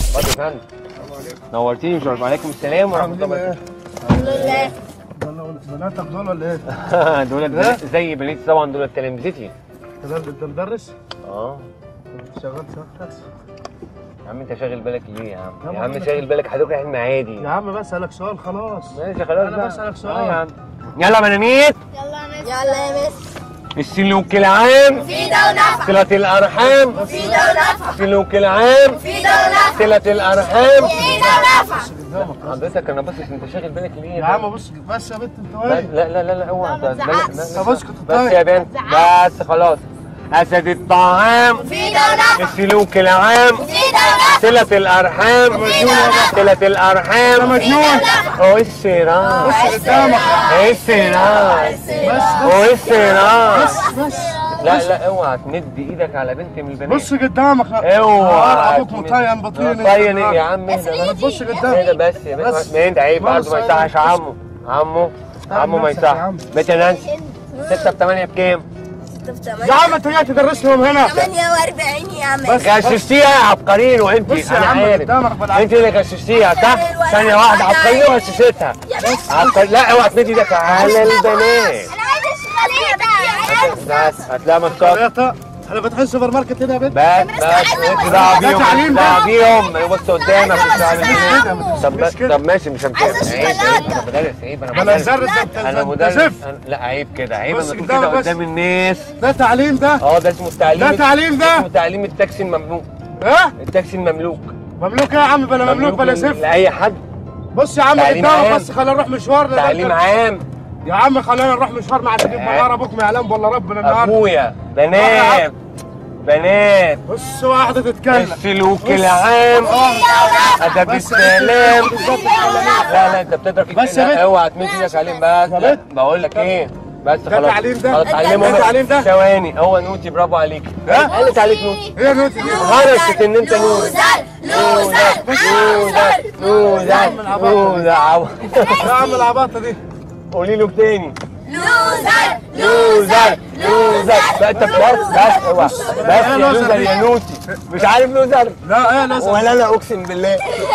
اتفضل يا فندم نورتيني وشرف عليكم السلام ورحمه الله وبركاته الحمد لله بناتك دول ولا ايه؟ دول زي بنيتي طبعا دول تلامذتي انت انت مدرس؟ اه شغال شغال يا عم انت شاغل بالك ليه يا عم يا يا عم عم شاغل بالك حضرتك رايحين معادي يا عم بسألك سؤال خلاص ماشي خلاص أنا بقى. بسألك سؤال. آه يا عم يلا بنانيت يلا يا مس يلا يا مس السلوك العام في ده ونفع صلة الأرحام في ده ونفع السلوك العام في ده ونفع صلة الأرحام في ده ونفع حضرتك أنا باصص أنت شاغل بالك ليه يا عم بص بس يا بنت انت لا واقف لا لا لا لا اوعى لا، ما ده- تزعقش. لا، لا، طب اسكت بس طيب. يا بنت بس خلاص أسد الطعام في ده ونفع السلوك العام في ده ونفع صلة الأرحام صلة الأرحام مجنون. هو السراج بص قدامك ايه السراج بس هو السراج بس بس لا لا اوعى تمد ايدك على بنت من البنات بص قدامك لا اوعى ابوك تمد- مطين بطين مطين ايه يا عم اهدى ما بس تبص اهدى قدامك بس يا بنت بس. ما انت عيب ما برضه ما بص- يصحش عمو عمو عمو ما نفسك يا يصحش عم. بنت نانسي 6 ب 8 بكام؟ يا عم انت جاي تدرس لهم هنا 48 يا مس بس غششتيها يا عبقريين وانت بص يا انا عم عارف قدامك بالعكس. انت اللي غششتيها صح؟ ثانية واحدة عبقرية وغششتها عبقري لا اوعى تمد ايدك على البنات انا عايز الشغاليه بقى بس هتلاقيها مسكات ثلاثة احنا فاتحين سوبر ماركت هنا يا بنت بس بس انت دعوه بيهم تعليم ده. دعوه بيهم بص قدامك مش خلاص عارف يا ايه عمو. طب مش كده. طب ماشي مش هنتكلم عايزة عيب شوكولاتة. عيب انا مدرس عيب انا انا مدرس زرز انت انا انت مدرس زفت أنا- لا عيب كده عيب بص انا تقول قدامك كده بس. قدام الناس ده تعليم ده اه ده اسمه التعليم ده تعليم ده. اسمه تعليم التاكسي المملوك ها التاكسي المملوك مملوك يا عم بلا مملوك بلا ل- زفت لاي حد بص يا عم تعليم قدامك عام. بس خلينا نروح مشوار ده تعليم ده- عام يا عم خلينا نروح مشوار مع تجيب مغار ابوك ما يعلم والله ربنا النهارده ابويا بنات بنات بص واحده تتكلم السلوك العام ادب بس- السلام لا لا انت بتضرب بس يا لا، بنت. اوعى تمد ايدك عليهم بس لا بنت. بقول لك ايه بس ده خلاص تعليم ده؟ خلاص ده تعلمهم تعليم ده؟ ثواني هو نوتي برافو عليك ها؟ قالت عليك نوتي هي نوتي دي هرست ان انت نوتي لوزر نوزر نوزر نوزر عو- يا عم العباطه دي قولي له تاني لوزر لوزر لوزر لا انت بس بس اوعى بس يا لوزر يا نوتي مش عارف لوزر لا ايه لازم ولا انا اقسم بالله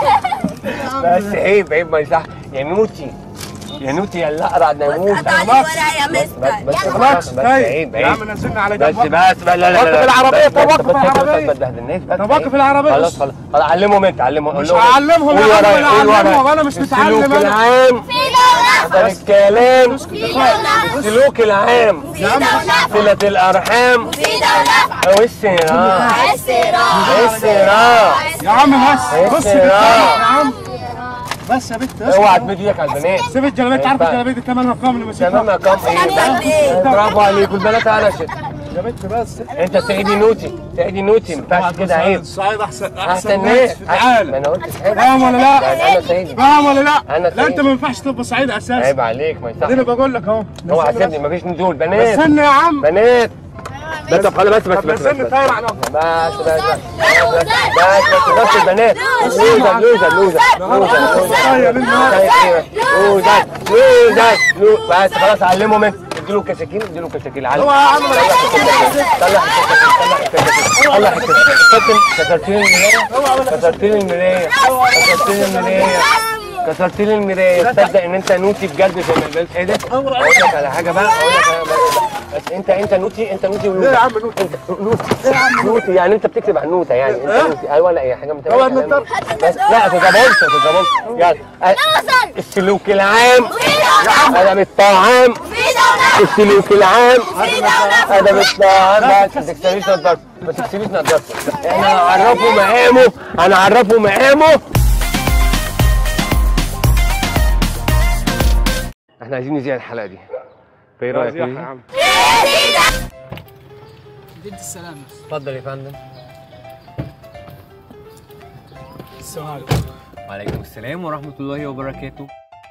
بس عيب عيب ما يصح يا نوتي يا نوتي يا الاقرع ناموس قطع لي ورقه يا بس مستر بس خلاص بس عيب يا عم عيب نزلنا على بس جنب بس بس لا لا لا وقف لا العربية، بس- طب بس- وقف بس- بس- العربية. ما تبهدلناش بس طب وقف عيب. العربية خلاص بس. خلاص خلاص علمهم انت علمهم قول مش لهم هعلمهم قول يا عم، ورايا، أنا قول ورايا. هعلمهم، أنا مش متعلم السلوك أنا. العام في ده ونفع حسن الكلام في ده ونفع السلوك العام في ده ونفع صلة الأرحام في ده ونفع والسراج السراج السراج يا عم بس بص يا قدامك يا عم بس يا بنت اسكت. اوعى تمد ايدك على البنات سيب الجلابيه انت عارف ما ينفعش. الجلابيه دي ثمنها كام اللي ماسكها تمام يا كام ايه بس. برافو عليك والبنات علشت يا بنت بس انت سعيدي نوتي سعيدي نوتي ما ينفعش كده عيب الصعيد احسن احسن ناس في العالم ما انا قلت حاجه فاهم ولا لا؟ انا سعيدي فاهم ولا لا؟ أنا لا انت سعيد. ما ينفعش تبقى سعيد اساسا عيب عليك ما اديني يصحش بقول لك اهو اوعى نزلني سيبني مفيش نزول بس. بنات استنى يا عم بنات بس طب خلاص بس بس طب بس بس نزلني بس طاير على بس بس بس بس بس بس البنات لوزر لوزر لوزر لوزر طاير النهار لوزر لوزر لوزر بس خلاص علمهم انت اديله كشاكيل اديله كشاكيل علم هو يا عم طلع الكشاكيل طلع الكشاكيل كسرت لي المرايه كسرت لي المرايه كسرت لي المرايه كسرت لي المرايه تصدق ان انت نوتي بجد زي ما البنت ايه ده اقول لك على حاجه بقى اقول لك على حاجة. بس انت انت نوتي انت نوتي ولوزر ليه يا عم نوتي؟ انت نوتي نوتي يعني انت بتكتب عن نوته يعني انت نوتي ايوه ولا اي حاجه من هو النوتة؟ بس لا تتبلش تتبلش يلا السلوك العام ادب الطعام في ده ونفع السلوك العام في ده ونفع ادب الطعام بس ما تكسريش نضارتك ما تكسريش نضارتك احنا هنعرفه مقامه هنعرفه مقامه احنا عايزين نذيع الحلقه دي فايه رايك يا نذيع؟ عم جد السلامة اتفضل يا فندم السلام عليكم وعليكم السلام ورحمة الله وبركاته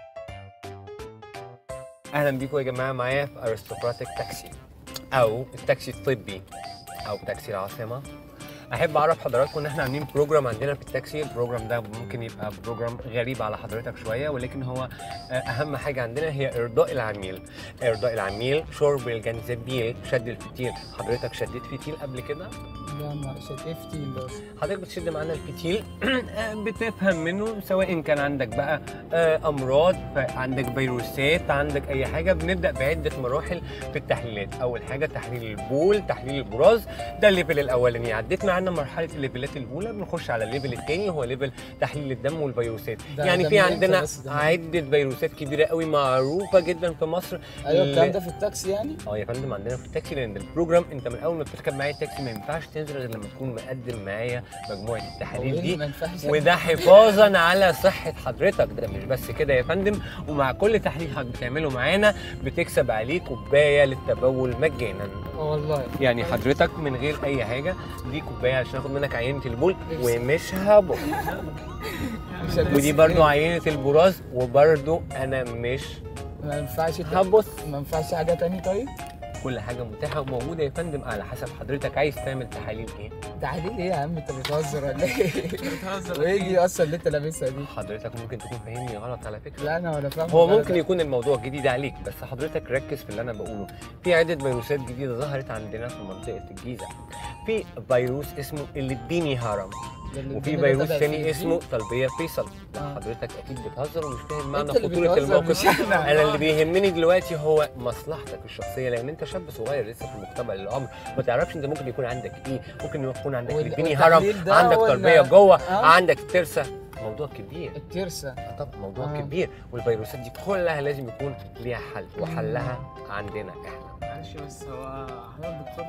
أهلا بيكم يا جماعة معايا في أرستقراطيك تاكسي أو التاكسي الطبي أو تاكسي العاصمة أحب أعرف حضراتكم إن إحنا عاملين بروجرام عندنا في التاكسي البروجرام ده ممكن يبقى بروجرام غريب على حضرتك شوية ولكن هو آه، أهم حاجة عندنا هي إرضاء العميل إرضاء العميل شرب الجنزبيل شد الفتيل حضرتك شديت فتيل قبل كده؟ لا معلش ايه فتيل ده أصلاً؟ حضرتك بتشد معانا الفتيل بتفهم منه سواء كان عندك بقى آه، امراض ف- عندك فيروسات عندك اي حاجه بنبدا بعده مراحل في التحليلات اول حاجه تحليل البول تحليل البراز ده الليفل الاولاني عديت معانا مرحله الليفلات الاولى بنخش على الليفل الثاني هو ليفل تحليل الدم والفيروسات ده- يعني ده في من إمتى عندنا بس ده من- عده فيروسات كبيره قوي معروفه جدا في مصر ايوه اللي- الكلام ده في التاكسي يعني اه يا فندم عندنا في التاكسي لان البروجرام انت من اول ما بتركب معايا التاكسي ما ينفعش تنزل غير لما تكون مقدم معايا مجموعه هو التحاليل إيه اللي دي ما ينفعش وده حفاظا على صحه حضرتك ده مش بس كده يا فندم ومع كل تحليل حضرتك بتعمله معانا بتكسب عليه كوبايه للتبول مجانا اه والله يعني حضرتك من غير اي حاجه دي كوبايه عشان اخد منك عينه البول ومش هبط مش هلبس ودي برضو عينه البراز وبرضو انا مش ما ينفعش ت- هبص ما ينفعش حاجه تاني طيب كل حاجه متاحه وموجوده يا فندم على حسب حضرتك عايز تعمل تحاليل ايه تحاليل ايه يا عم انت بتهزر ولا ايه؟ وايه دي اصلا اللي انت لابسها دي؟ حضرتك ممكن تكون فاهمني غلط على فكره لا انا ولا فاهم هو ولا ممكن لا. يكون الموضوع جديد عليك بس حضرتك ركز في اللي انا بقوله في عده فيروسات جديده ظهرت عندنا في منطقه الجيزه في فيروس اسمه اللبيني هرم ده اللي وفي الدنيا فيروس بدأت تاني في اسمه طلبيه فيصل لا آه. حضرتك اكيد بتهزر ومش فاهم معنى أنت اللي خطوره بتهزر الموقف مش أنا. انا اللي بيهمني دلوقتي هو مصلحتك الشخصيه لان انت شاب صغير لسه في مقتبل العمر ما تعرفش انت ممكن يكون عندك ايه ممكن يكون عندك وال- لبيني والتحليل هرم ده عندك ولا- تربيه جوه آه. عندك ترسه موضوع كبير الترسه آه طب موضوع آه. آه. كبير والفيروسات دي كلها لازم يكون ليها حل وحلها عندنا احنا معلش بس هو حضرتك دكتور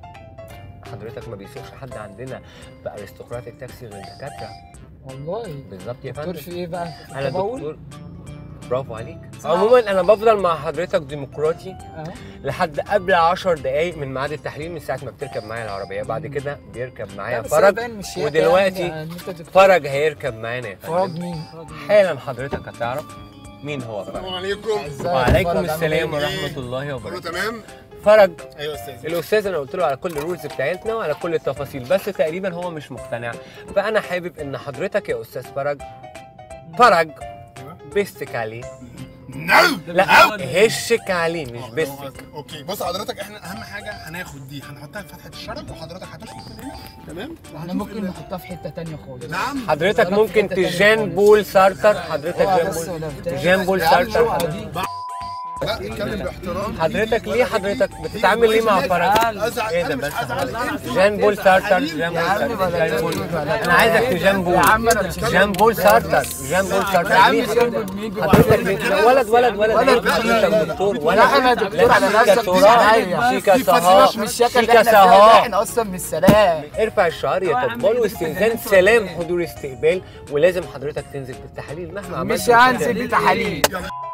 حضرتك ما بيسوقش حد عندنا بارستقراط التاكسي غير دكاتره والله بالظبط يا دكتور فندم في ايه بقى؟ في انا التبول؟ دكتور برافو عليك عموما انا بفضل مع حضرتك ديمقراطي اه لحد قبل 10 دقايق من ميعاد التحليل من ساعه ما بتركب معايا العربيه بعد كده بيركب معايا لا، بس هي فرج باين مش شياكة ودلوقتي يعني، إن أنت دكتور. فرج هيركب معانا يا فرج فندم مين؟ حالا حضرتك هتعرف مين هو فرج السلام عليكم إزيك وعليكم فرج، عامل السلام إيه؟ ورحمه الله كله وبركاته تمام فرج ايوه استاذ الاستاذ انا قلت له على كل الرولز بتاعتنا وعلى كل التفاصيل بس تقريبا هو مش مقتنع فانا حابب ان حضرتك يا استاذ فرج فرج بستك عليه نو لا هشك عليه مش بستك اوكي بص حضرتك احنا اهم حاجه هناخد دي هنحطها في فتحه الشرج وحضرتك هتشفط من هنا تمام احنا ممكن نحطها في حته تانية خالص نعم حضرتك ولا في ممكن حتة تانية تجان خالص. بول سارتر حضرتك اوعى جان بس بول ولا بتاع. جان بول يا عم سارتر اوعى حضرتك. دي. لا اتكلم باحترام حضرتك ليه حضرتك بتتعامل ليه مع فرج ازعل ايه ده انا مش بس هزعل جان بول سارتر جان يا بول عم سارتر بلا جان بول تقول بلا انا عايزك تجان بول يا عم انا مش جان بول سارتر جان بول سارتر يا عم ليه جنب مين حضرتك ليه- لا، ولد ولد ولد ولد. حضرتك دكتور ولد لا انا دكتور على شيكا نفسك تراب شيكا سها مش شكل اللي شيكا احنا فيها ده، سها احنا اصلا من السلام ارفع الشعار يا طبال واستئذان سلام حضور استقبال ولازم حضرتك تنزل بالتحاليل مهما عملت مش هنزل بتحاليل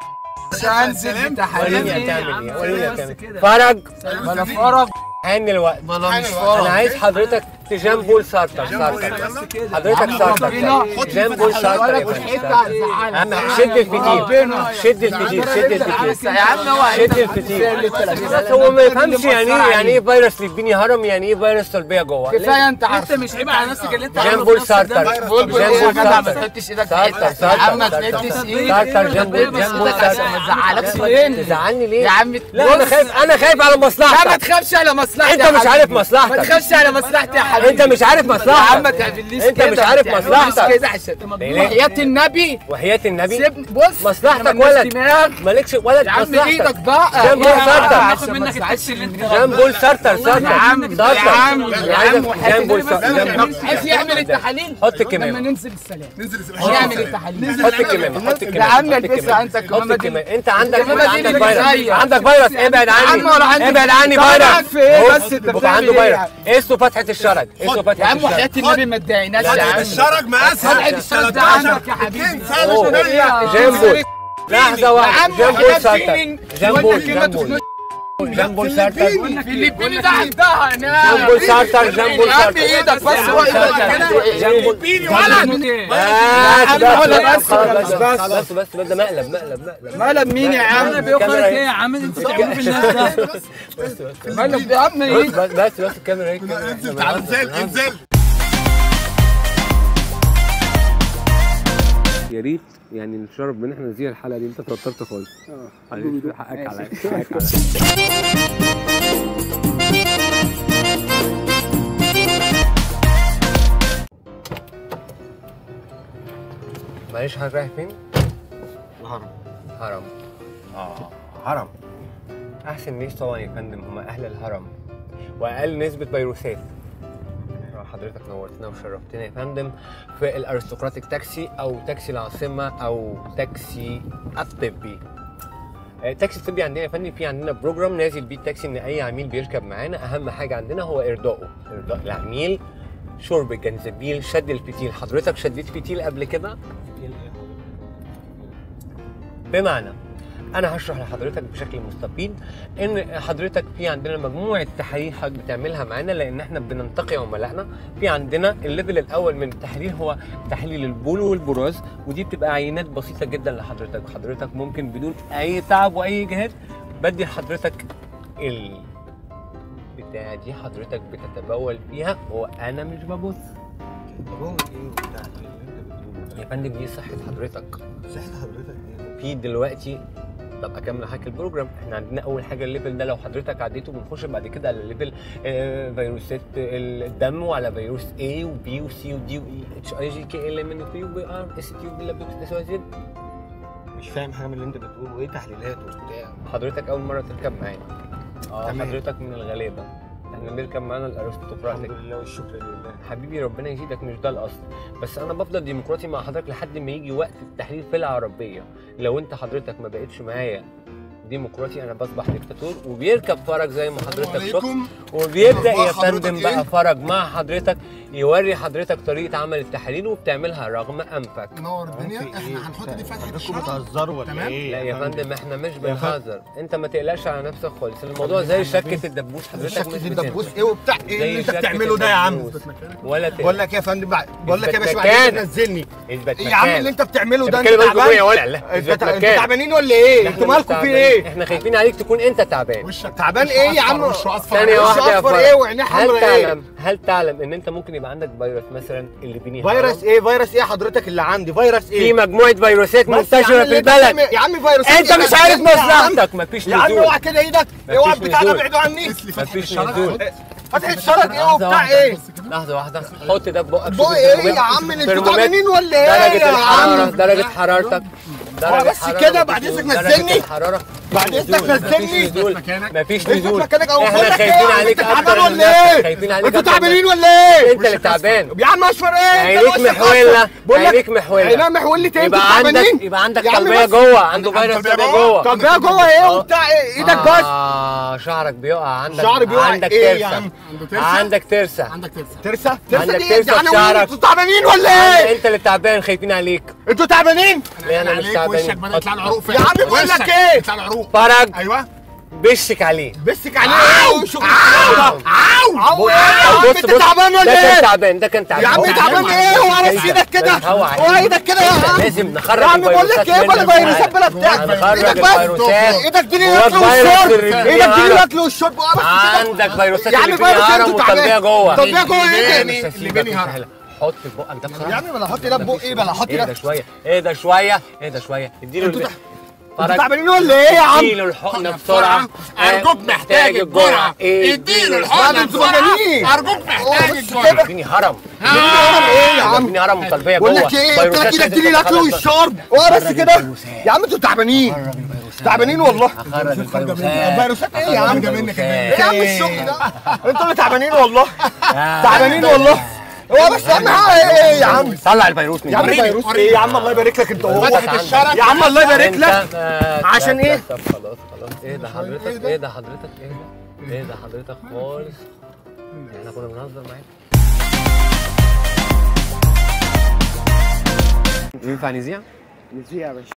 مش هنزل وريني بتحاليل هتعمل ايه وريني هتعمل إيه. فرج ولا فرج حان الوقت ولا مش أنا فرج انا عايز حضرتك تجان بول سارتر سارتر حضرتك سارتر ربنا. جان بول سارتر يا ولا فندم. حته هتزعلك اهم شد الفتيل ربنا. شد الفتيل شد الفتيل يا عم هو شد الفتيل بس هو ما يفهمش يعني ايه يعني ايه فيروس لبيني هرم يعني ايه فيروس طلبيه جوه كفايه انت انت عارف مش عيب على نفسك اللي انت جان بول سارتر بول جان ايه يا بول جدع ما سارتر تحطش ايدك في سارتر حتة. يا عم ما سارتر تحطش ايدك سارتر جان بول جان بول عشان ما تزعلكش فين تزعلني ليه؟ يا عم لا انا بص. خايف انا خايف على لا ما مصلحتك تخافش على مصلحتي انت يا مش حبيبي. عارف ما مصلحتك تخافش على مصلحتي يا حبيبي انت مش عارف يا عم ما مصلحتك تعمليش انت كده مش عارف ما تعمليش مصلحتك. كده عشان ليه؟ وحياة النبي وحياة النبي سيبني بص مصلحتك احنا مالناش ولد. دماغ. مالكش ولد يا عم مصلحتك ايدك بقى جنب يا سارتر. عم هاخد عشان ما منك تزعلش التاكسي اللي انت مني. جان بول سارتر سارتر يا عم سارتر يا عم انا يا عايزك عم وحياة جان بول النبي سارتر جان بول عايز يعمل التحاليل حط لما الكمامة ننزل السلام ننزل نعمل التحاليل حط الكمامة حط يا الكمامة عم حط البسها الكمامة. انت حط الكمامة دي الكمامة انت عندك الكمامة دي عندك اللي فيروس زيك. عندك فيروس ابعد يا عم ولا عني عندي ابعد عني طب أنا فيروس في ايه بس بص، انت بيبقى بتعمل عنده ايه فيروس اسمه فتحة الشرج اسمه يا فتحة عم وحياة الشرج النبي ما تضايقناش يا عم الشرج مقاسها فتحة الشرج ده عندك يا حبيبي أوه. يا جنبه لحظة يا واحدة عم جنبه وحياة سارتر ديني. جنبه وانت كده جنبه تخنق. جنبه سارتر فيليبيني ده عندها هناك جنبه سارتر جنبه يا عم سارتر ايدك بس هو ايدك كده جنبه بيني ولد بس عم بس ولا بس بس خلاص بس بس بس بس ده مقلب مقلب مقلب مقلب مين يا عم انا بيوخرك ايه يا عم انت بتعمل في الناس ده مقلب يا عم ايه بس بس بس بس الكاميرا هيك انزل تعال انزل انزل يا ريت يعني نتشرف بان احنا نذيع الحلقه دي انت توترت خالص معلش حقك عليا حقك عليا معلش حضرتك رايح فين؟ الهرم هرم اه هرم احسن ناس طبعا يا فندم هم اهل الهرم واقل نسبه فيروسات حضرتك نورتنا وشرفتنا يا فندم في الارستقراطيك تاكسي او تاكسي العاصمه او تاكسي الطبي آه، التاكسي الطبي عندنا يا فندم في عندنا بروجرام نازل بيه التاكسي ان اي عميل بيركب معانا اهم حاجه عندنا هو ارضائه ارضاء العميل شرب الجنزبيل شد الفتيل حضرتك شديت فتيل قبل كده بمعنى انا هشرح لحضرتك بشكل مستفيض ان حضرتك في عندنا مجموعه تحاليل حضرتك بتعملها معانا لان احنا بننتقي عملائنا في عندنا الليفل الاول من التحاليل هو تحليل البول والبراز ودي بتبقى عينات بسيطه جدا لحضرتك حضرتك ممكن بدون اي تعب واي جهاد بدي لحضرتك ال بتاع دي حضرتك بتتبول فيها وانا مش ببص بقول ايه وبتاع اللي انت بتقوله يا فندم دي صحه حضرتك صحة حضرتك ايه؟ في دلوقتي طب اكمل حضرتك البروجرام احنا عندنا اول حاجه الليفل ده لو حضرتك عديته بنخش بعد كده على ليفل آه، فيروسات الدم وعلى فيروس A وB وC وD وE اتش اي جي كي ال ام ان بي وبي ار اس تي وبي لابوكس اس واي زد مش فاهم حاجة من اللي انت بتقوله ايه تحليلات وبتاع حضرتك اول مره تركب معانا اه تمام. حضرتك من الغلابه احنا بنركب معانا الحمد الارستقراطيك لله والشكر لله حبيبي ربنا يزيدك مش ده الاصل بس انا بفضل ديمقراطي مع حضرتك لحد ما يجي وقت التحليل في العربيه لو انت حضرتك ما بقتش معايا ديمقراطي انا بصبح دكتاتور وبيركب فرج زي ما حضرتك شفت عليكم وبيبدا أخبار يا حضرتك فندم إيه؟ بقى فرج مع حضرتك يوري حضرتك طريقه عمل التحاليل وبتعملها رغم انفك منور الدنيا في إيه؟ احنا هنحط دي فتحه حضراتكم الشرج بتهزروا ولا تمام؟ ايه؟ لا يا فندم احنا مش فندم. بنهزر انت ما تقلقش على نفسك خالص الموضوع زي شكه الدبوس حضرتك شكة مش الدبوس بتنسى. ايه وبتاع ايه زي اللي انت شكة بتعمله ده يا عم؟ الدبوس. ولا بقول تقلق لك يا فندم بع- بقول لك يا باشا اثبت بعد كده مكانك. تنزلني اثبت ايه يا عم مكانك. اللي انت بتعمله ده انت انت بتتكلم تعبان جمهورية ولا لا انت اثبت تع- انتوا مكانك. تعبانين ولا ايه؟ احنا انتوا مش مالكم في تعبانين. ايه؟ احنا خايفين عليك تكون انت تعبان وشك تعبان وشه ايه يا أصفر، عم؟ وشه اصفر ثانية وش واحدة يا أصفر فرج. ايه وعينيه هل حمرا ايه؟ تعلم هل تعلم ان انت ممكن يبقى عندك فيروس مثلا اللي بيني فيروس ايه؟ فيروس ايه حضرتك اللي عندي؟ فيروس في ايه؟ مجموعة فيروسات بس يا عم منتشرة اللي في انت البلد بتعمل- يا عم فيروس انت مش عارف مصلحتك مفيش يا عم نزول اوعى كده ايدك اوعى مفيش البتاع ده نزول. ابعدوا عني اسلي فتحه مفيش الشرج نزول. فتح الشرج ايه لحظة وبتاع واحدة. ايه؟ لحظة واحدة حط ده في بقك بقى شوف ايه الترمومتر. يا عم اللي انتوا ترمومتر. تعبانين ولا ايه درجة يا الحرارة عم؟ درجة حرارتك درجة بس حرارة كده، مفيش بعد نزول. إذنك درجة نزلني. الحرارة بعد مفيش إذنك نزول. نزلني. مفيش نزول مكانك. مفيش اثبت نزول مكانك او احنا بقول لك خايفين ايه عليك انت اكتر تعبان من ولا نفسك. ايه؟ خايفين عليك انتوا أكتر من تعبانين نفسك. ولا ايه؟ انت اللي تعبان يا عم اشفر ايه؟ عينيك انت وشك محولة أصفر. بقول لك عينيك محولة عينيها محولة ايه؟ انتوا يبقى عندك تعبانين؟ يبقى عندك يا عم طلبية بس. جوه عنده عندك فيروس طلبية طلبية جوه؟ جوه طب ده جوه ايه وبتاع ايه؟ ايدك بس اه شعرك بيقع عندك شعري بيقع عندك ايه ترسة يا عم؟ عنده ترسة عندك ترسة عندك ترسة ترسة؟ ترسة عندك دي ترسة يعني في شعرك. انتوا تعبانين ولا عندك- ايه؟ انت اللي تعبان خايفين عليك انتوا تعبانين؟ ليه انا مش عليك وشك تعبان بدأ يطلع العروق يا عم بقول لك ايه؟ يطلع العروق فرج ايوه بشك عليه بسك عليه ايه وشغل عاو عاو طب يا عم بص انت بص تعبان ده ولا كان ايه؟ تعبان ده كان تعبان يا عم هو تعبان ايه وعرف انت- ايدك كده انت هو عادي. وايدك كده يا عم لازم نخرج يا عم بقول لك ايه بلا منك فيروسات بلا بتاع هنخرج ايدك بس الفيروسات ايدك دي جواك الاكل فيروس والشرب الرجلين ايدك دي عرق. الاكل والشرب اه بس كده عندك فيروسات يا عم اللي فيها فيروس هرم انتوا وطلبيه تعبان جوه طلبيه جوه ايه اللي مش اللي هسيبك بيني مش هرم. هسيبك. حط في بقك ده بصراحه يا عم بلا حط ده بقى ايه بلا حط ايه ده ده شويه ايه ده شويه ايه ده شويه اديله انتوا الب- تع- فرج. انتوا تعبانين ولا ايه يا عم؟ اديله الحقنه بسرعه ارجوك محتاج الجرعه اديله لا، الحقنه انتوا بسرعه مجانين. ارجوك محتاج بس الجرعه كده. اديني هرم ايه يا عم؟ اديني هرم وطلبيه بقول جوه لك ايه قلت لك فيروسات ايدك دي لازم الاكل تتخلص والشرب اه بس كده يا عم انتوا تعبانين تعبانين والله هخرج الفيروسات فيروسات ايه يا عم؟ خرج منك ايه يا عم الشغل ده؟ انتوا اللي تعبانين والله تعبانين والله هو بس اهم حاجه ايه يا عم؟ طلع الفيروس من يا عم جوه. فيروس ايه يا عم الله يبارك لك انت وهو فتحت الشرج. يا عم الله يبارك انت- لك آه، عشان لا، ايه؟ لا، طب خلاص خلاص ايه ده حضرتك ايه ده حضرتك ايه ده ايه ده حضرتك خالص احنا كنا بنهزر معاك ينفع نذيع؟ نسيها يا باشا